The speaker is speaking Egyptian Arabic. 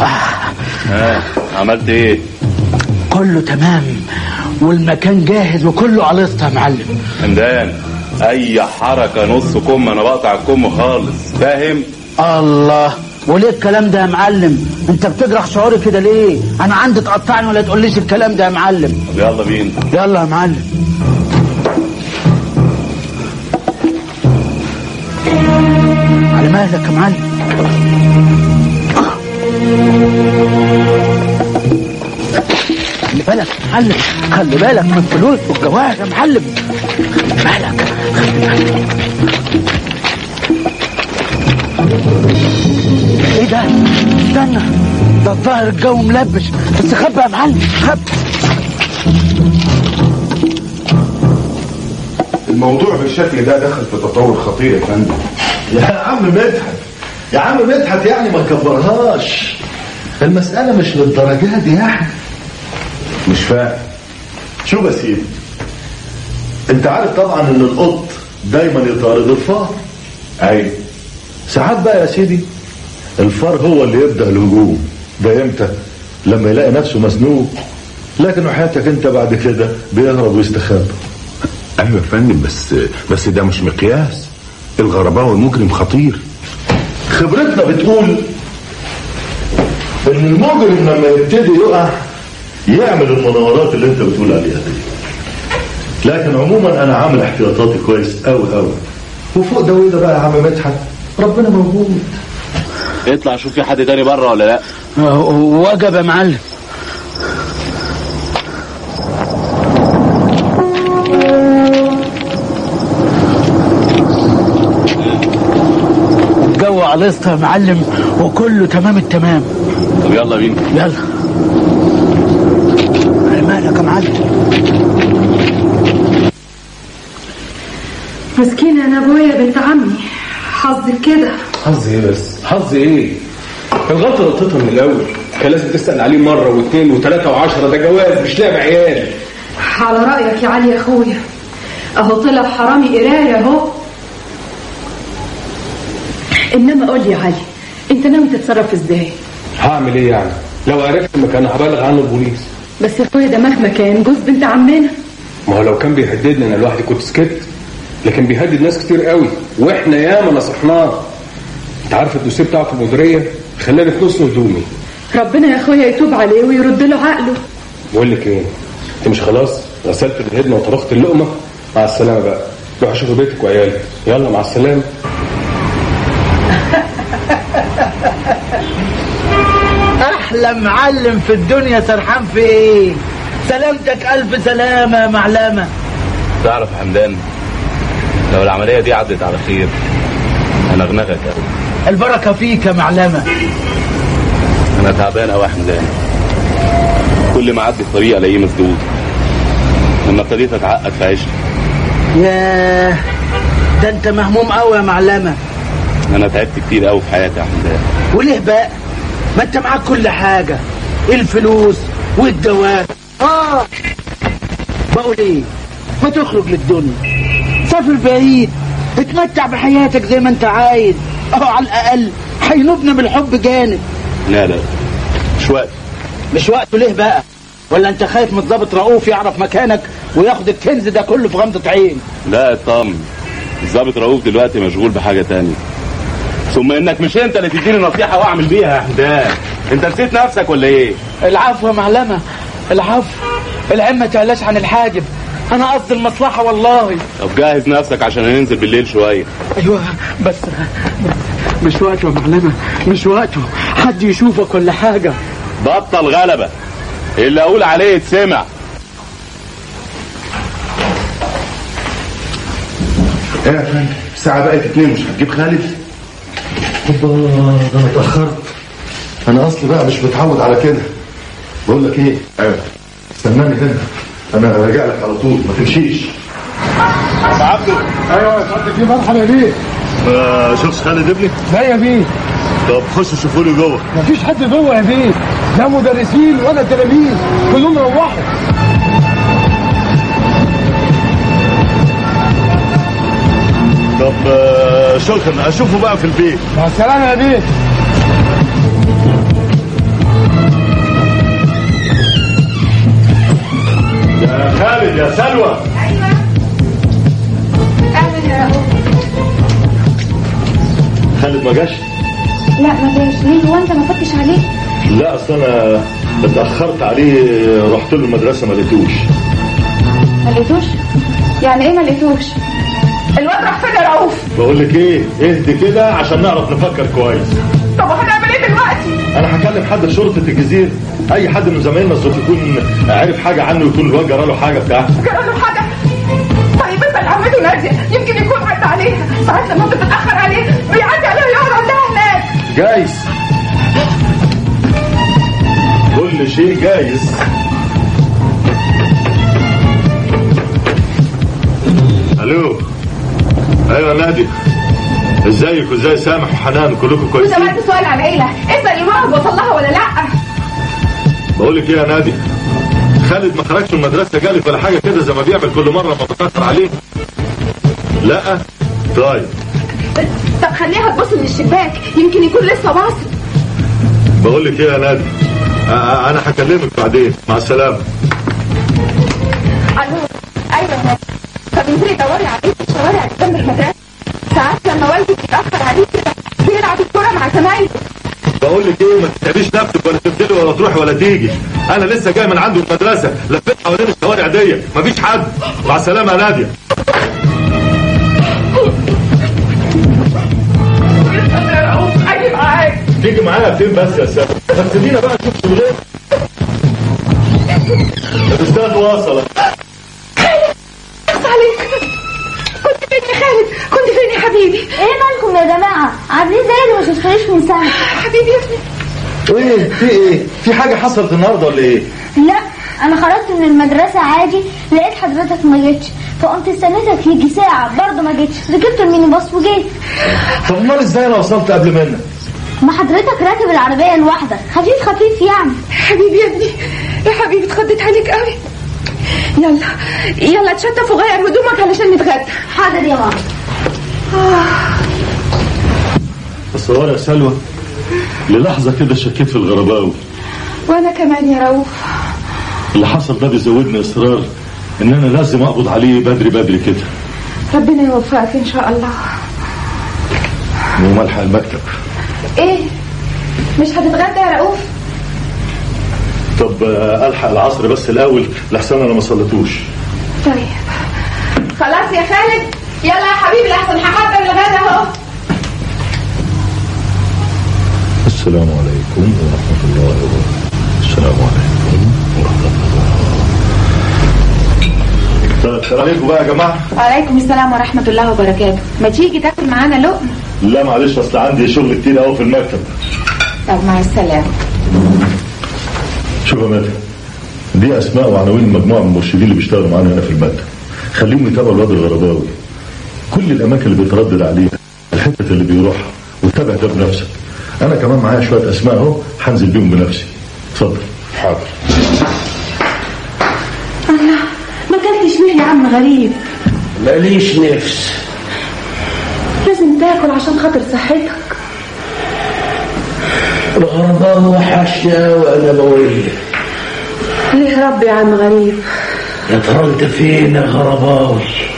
ها عملت ايه كله تمام والمكان جاهز وكله عليسطة يا معلم حمدان اي حركه نص كم انا بقطع الكم خالص فاهم الله وليه الكلام ده يا معلم انت بتجرح شعوري كده ليه انا عندي تقطعني ولا تقوليش الكلام ده يا معلم طب يلا بينا يلا يا معلم على مهلك يا معلم خلي بالك يا معلم خلي بالك من الفلوس والجواز يا معلم خلي بالك خلي بالك ايه ده استنى ده الظاهر الجو ملبش بس خبى يا معلم خبى الموضوع بالشكل ده دخل في تطور خطير يا فندم يا عم مدحت يا عم مدحت يعني ما كبرهاش المسألة مش للدرجات دي يعني مش فاهم شوف يا سيدي انت عارف طبعا ان القط دايما يطارد الفار ايوه ساعات بقى يا سيدي الفار هو اللي يبدأ الهجوم ده امتى لما يلاقي نفسه مزنوق لكن وحياتك انت بعد كده بيهرب ويستخبى ايوه يا فندم بس بس ده مش مقياس الغرباوي المجرم خطير خبرتنا بتقول ان المجرم لما يبتدي يقع يعمل المناورات اللي انت بتقول عليها دي لكن عموما انا عامل احتياطاتي كويس قوي قوي وفوق ده وده بقى يا عم مدحت ربنا موجود اطلع شوف في حد تاني بره ولا لا وجب يا معلم الجو عليسطة يا معلم وكله تمام التمام طب يلا بينا يلا على مالك يا معلم مسكينة أنا أبويا بنت عمي حظي كده حظ ايه بس حظ ايه الغلطه غلطتها من الاول كان لازم تسال عليه مره واثنين وثلاثه وعشره ده جواز مش لعب عيال على رأيك يا علي يا أخويا أهو طلع حرامي قراية أهو إنما قول لي يا علي أنت ناوي تتصرف إزاي؟ هعمل ايه يعني لو عرفت مكان هبلغ عنه البوليس بس يا أخويا ده مهما كان جوز بنت عمنا ما هو لو كان بيهددني انا لوحدي كنت سكت لكن بيهدد ناس كتير قوي واحنا ياما نصحناه انت عارف الدوسيه بتاعه في المديريه خلاني في نص هدومي ربنا يا أخويا يتوب عليه ويرد له عقله بقول لك ايه انت مش خلاص غسلت الهدنه وطبخت اللقمه مع السلامه بقى روح شوف بيتك وعيالك يلا مع السلامه احلى معلم في الدنيا سرحان في ايه سلامتك الف سلامة يا معلمة تعرف يا حمدان لو العمليه دي عدت على خير انا اغنغك قوي البركة فيك يا معلمة انا تعبان قوي يا حمدان كل ما اعدي الطريق الاقيه مسدود لما ابتديت اتعقد في عيشتي ياه ده انت مهموم قوي يا معلمة انا تعبت كتير قوي في حياتي يا حمدان وليه بقى ما انت معاك كل حاجة الفلوس والدواء اه بقول ايه ما تخرج للدنيا سافر بعيد اتمتع بحياتك زي ما انت عايز اهو على الاقل هينوبنا بالحب جانب لا لا مش وقت مش وقته ليه بقى ولا انت خايف من الضابط رؤوف يعرف مكانك وياخد الكنز ده كله في غمضة عين لا اطمن الظابط رؤوف دلوقتي مشغول بحاجه تانية ثم انك مش انت اللي تديني نصيحه واعمل بيها يا حمدان انت نسيت نفسك ولا ايه العفو يا معلمة العفو العين ما تعلاش عن الحاجب انا قصدي المصلحة والله طب جهز نفسك عشان ننزل بالليل شويه ايوه بس مش وقته يا معلمة مش وقته حد يشوفك ولا حاجة بطل غلبه اللي اقول عليه يتسمع ايه يا فندم الساعه بقت اتنين مش هتجيب خالد اوبا ده انا اتاخرت انا اصلي بقى مش متعود على كده بقول لك ايه ايوه استناني هنا انا راجع لك على طول ما تمشيش عبده ايوه يا فندم في مرحبا يا بيه ما شفتش خالد ابني لا يا بيه طب خش شوفوا لي جوه مفيش حد جوه يا بيه لا مدرسين ولا تلاميذ كلهم روحوا طب آه، شكرا اشوفه بقى في البيت مع السلامه يا بيه خالد ما جاش لا ما جاش ليه هو انت ما فتش عليه لا اصل انا اتاخرت عليه رحت له المدرسه ما لقيتوش ما لقيتوش يعني ايه ما لقيتوش الواد راح فين يا رؤوف بقول لك ايه اهدي كده عشان نعرف نفكر كويس طب هنعمل ايه دلوقتي انا هكلم حد في شرطه الجزيره اي حد من زمايلنا الظروف يكون عارف حاجه عنه يكون الواد جرى له حاجه بتاعته جرى له حاجه طيب اسال عمته ناديه يمكن يكون عدى عليها ساعات لما انت بتتاخر عليه بيعدي عليها ويقعد عندها هناك جايز كل شيء جايز الو ايوه نادي ازيك وازاي سامح وحنان كلكم وده كويسين بعد سؤال على العيله اسال يومها وصل لها ولا لا بقول لك ايه يا نادي خالد ما خرجش من المدرسه جالك ولا حاجه كده زي ما بيعمل كل مره ما بتاخر عليه لا طيب طب خليها تبص من الشباك يمكن يكون لسه واصل بقول لك ايه يا نادي آه، آه، انا هكلمك بعدين مع السلامه الو ايوه طب انزلي دوري عليه في الشوارع اللي جنب المدرسه ساعات لما والدك يتاخر عليه كده بيلعب الكوره مع زمايله بقول لك ايه ما تتعبيش نفسك ولا تنزلي ولا تروحي ولا تيجي انا لسه جاي من عنده المدرسه لفيت حوالين الشوارع دي مفيش حد مع السلامه يا ناديه اجي معاك تيجي معايا فين بس يا سامي بس سيبينا بقى نشوف شغلنا الاستاذ وصل بس عليك كنت فين يا خالد كنت فين يا حبيبي ايه مالكم يا جماعة عاملين زي اللي ما شفتونيش من سنة حبيبي يا ابني ايه في ايه في حاجه حصلت النهارده ولا ايه لا انا خرجت من المدرسة عادي لقيت حضرتك ما جيتش فقمت استنيتك يجي ساعة برضه ما جيتش ركبت الميني باص وجيت طب امال ازاي انا وصلت قبل منك ما حضرتك راكب العربية لوحدك خفيف خفيف يعني حبيبي يا ابني يا حبيبي اتخضيت عليك قوي يلا يلا تشطف وغير هدومك علشان نتغدى حاضر يا ماما بس هو يا سلوى للحظه كده شكيت في الغرباوي وانا كمان يا رؤوف اللي حصل ده بيزودني اصرار ان انا لازم اقبض عليه بدري بدري كده ربنا يوفقك ان شاء الله وملحق المكتب ايه مش هتتغدى يا رؤوف طب آه، الحق العصر بس الاول لحسن انا ما صليتوش طيب خلاص يا خالد يلا يا حبيبي لحسن هحضر الغدا اهو السلام عليكم ورحمه الله وبركاته السلام عليكم ورحمه الله طيب السلام عليكم بقى يا جماعه وعليكم السلام ورحمة الله وبركاته ما تيجي تاكل معانا لقمة لا معلش اصل عندي شغل كتير قوي في المكتب طب مع السلامة شوف يا مدحت دي اسماء وعناوين مجموعه من المرشدين اللي بيشتغلوا معانا هنا في المكتب خليهم يتابعوا الواد الغرباوي كل الاماكن اللي بيتردد عليها الحته اللي بيروحها وتابع ده بنفسك انا كمان معايا شويه اسماء اهو هنزل بيهم بنفسي اتفضل حاضر الله ما اكلتش ليه يا عم غريب ماليش نفس لازم تاكل عشان خاطر صحتك الغرباء وحشنا وانا بويه ليه رب يا عم غريب يا ترى انت فين يا غرباوي